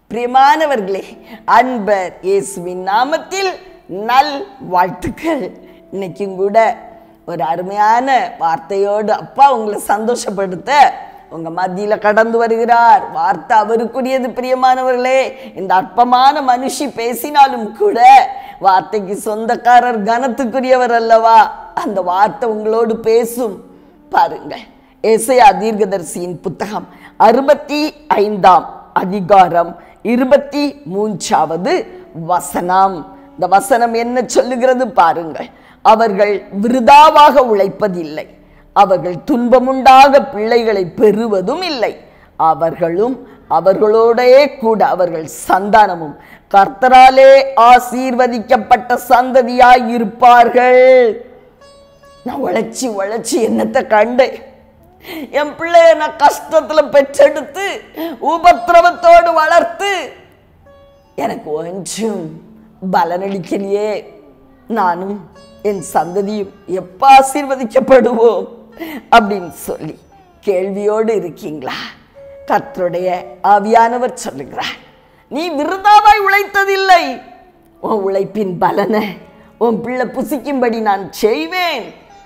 பிரியமானவர்களே அன்பர் இயேசுவின் நாமத்தில் நல் வாழ்த்துக்கள் இன்னைக்கும் கூட ஒரு அருமையான வார்த்தையோடு அப்பா உங்களை சந்தோஷப்படுத்த உங்க மத்தியில கடந்து வருகிறார் வார்த்தை அவருக்குரியது பிரியமானவர்களே இந்த அற்பமான மனுஷி பேசினாலும் கூட வார்த்தைக்கு சொந்தக்காரர் கனத்துக்குரியவர் அல்லவா அந்த வார்த்தை உங்களோடு பேசும் பாருங்கள் ஏசையா தீர்க்கதரிசியின் புத்தகம் அறுபத்தி ஐந்தாம் அதிகாரம் இருபத்தி மூன்றாவது வசனம் இந்த வசனம் என்ன சொல்லுகிறது பாருங்கள் அவர்கள் விருதாவாக உழைப்பதில்லை அவர்கள் துன்பமுண்டாக பிள்ளைகளை பெறுவதும் இல்லை அவர்களும் அவர்களோடே கூட அவர்கள் சந்தானமும் கர்த்தராலே ஆசீர்வதிக்கப்பட்ட சந்ததியாய் இருப்பார்கள் நான் உழைச்சி உழைச்சி என்னத்தை கண்டேன் என் பிள்ளைய நான் கஷ்டத்துல பெற்றெடுத்து உபத்திரவத்தோடு வளர்த்து எனக்கு ஒன்றும் பலனளிக்கலையே நானும் என் சந்ததியும் எப்ப ஆசீர்வதிக்கப்படுவோம் அப்படின்னு சொல்லி கேள்வியோடு இருக்கீங்களா கர்த்தருடைய ஆவியானவர் சொல்லுகிறார் நீ விருதாவாய் உழைத்ததில்லை உன் உழைப்பின் பலனை உன் பிள்ளை புசிக்கும்படி நான் செய்வேன்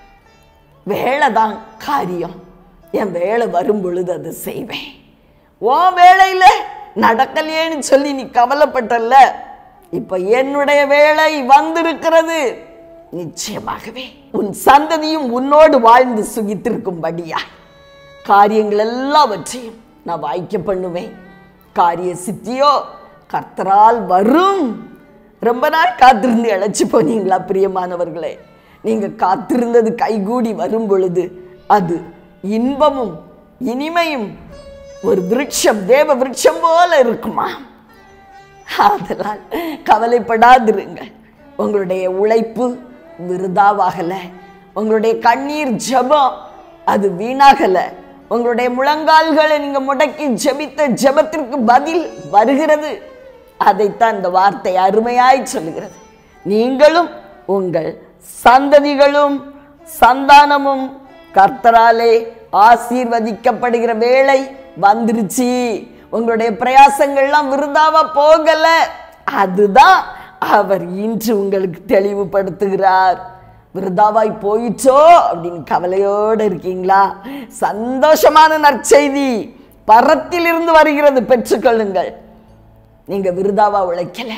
வேலை தான் காரியம் என் வேலை வரும் பொழுது அதை செய்வேன் உன் வேலையில நடக்கலையேன்னு சொல்லி நீ கவலைப்பட்டல்ல இப்ப என்னுடைய வேலை வந்திருக்கிறது நிச்சயமாகவே உன் சந்ததியும் உன்னோடு வாழ்ந்து சுகித்திருக்கும்படியா காரியங்கள் எல்லாவற்றையும் நான் வாய்க்க பண்ணுவேன் காரிய சித்தியோ கர்த்தரால் வரும் ரொம்ப நாள் காத்திருந்து இழைச்சி போனீங்களா பிரியமானவர்களே நீங்க காத்திருந்தது கைகூடி வரும் பொழுது அது இன்பமும் இனிமையும் ஒரு விருட்சம் தேவ விருட்சம் போல இருக்குமா அதனால் கவலைப்படாதிருங்கள் உங்களுடைய உழைப்பு விருதாவாகல உங்களுடைய கண்ணீர் ஜெபம் அது வீணாகல உங்களுடைய முழங்கால்களை நீங்க முடக்கி ஜெபித்த ஜெபத்திற்கு பதில் வருகிறது அதைத்தான் இந்த வார்த்தை அருமையாய் சொல்லுகிறது நீங்களும் உங்கள் சந்ததிகளும் சந்தானமும் கர்த்தராலே ஆசீர்வதிக்கப்படுகிற வேளை வந்துருச்சு உங்களுடைய பிரயாசங்கள்லாம் விருதாவா போகல அதுதான் அவர் இன்று உங்களுக்கு தெளிவுபடுத்துகிறார் விருதாவாய் போயிச்சோ அப்படின்னு கவலையோடு இருக்கீங்களா சந்தோஷமான நற்செய்தி பரத்திலிருந்து வருகிறது பெற்றுக்கொள்ளுங்கள் நீங்க விருதாவா உழைக்கல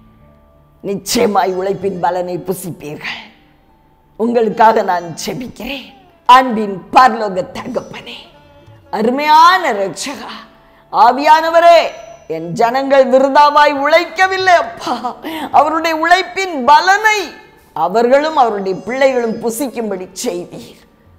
நிச்சயமாய் உழைப்பின் பலனை புசிப்பீர்கள் உங்களுக்காக நான் செபிக்கிறேன் அன்பின் பரலோக தகப்பனே அருமையான ரட்சகா ஆவியானவரே என் ஜனங்கள் விருதாவாய் உழைக்கவில்லை அப்பா அவருடைய உழைப்பின் பலனை அவர்களும் அவருடைய பிள்ளைகளும் புசிக்கும்படி செய்வீர்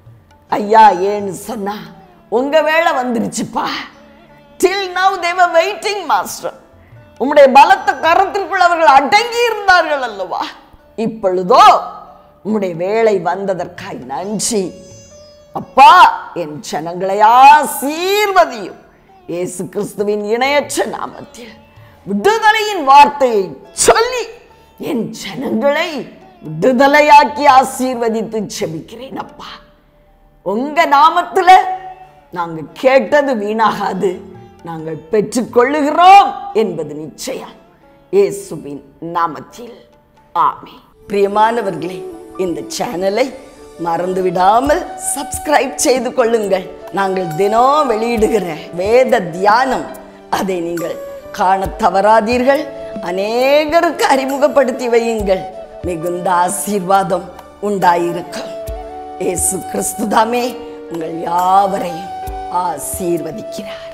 ஐயா ஏன்னு சொன்னா உங்க வேலை வந்துருச்சுப்பா டில் நவ் தேவ வெயிட்டிங் மாஸ்டர் உம்முடைய பலத்த கரத்திற்குள் அவர்கள் அடங்கி இருந்தார்கள் அல்லவா இப்பொழுதோ உம்முடைய வேலை வந்ததற்காய் நன்றி அப்பா என் ஜனங்களை ஆசீர்வதியும் இயேசு கிறிஸ்துவின் இணையற்ற நாமத்தில் விடுதலையின் வார்த்தையை சொல்லி என் ஜனங்களை விடுதலையாக்கி ஆசீர்வதித்து செபிக்கிறேன் அப்பா உங்க நாமத்துல நாங்க கேட்டது வீணாகாது நாங்கள் பெற்றுக்கொள்ளுகிறோம் என்பது நிச்சயம் இயேசுவின் நாமத்தில் ஆமே பிரியமானவர்களே இந்த சேனலை மறந்து விடாமல் சப்ஸ்கிரைப் செய்து கொள்ளுங்கள் நாங்கள் தினம் வெளியிடுகிற வேத தியானம் அதை நீங்கள் காண தவறாதீர்கள் அநேகருக்கு அறிமுகப்படுத்தி வையுங்கள் மிகுந்த ஆசீர்வாதம் உண்டாயிருக்கும் இயேசு கிறிஸ்துதாமே உங்கள் யாவரையும் ஆசீர்வதிக்கிறார்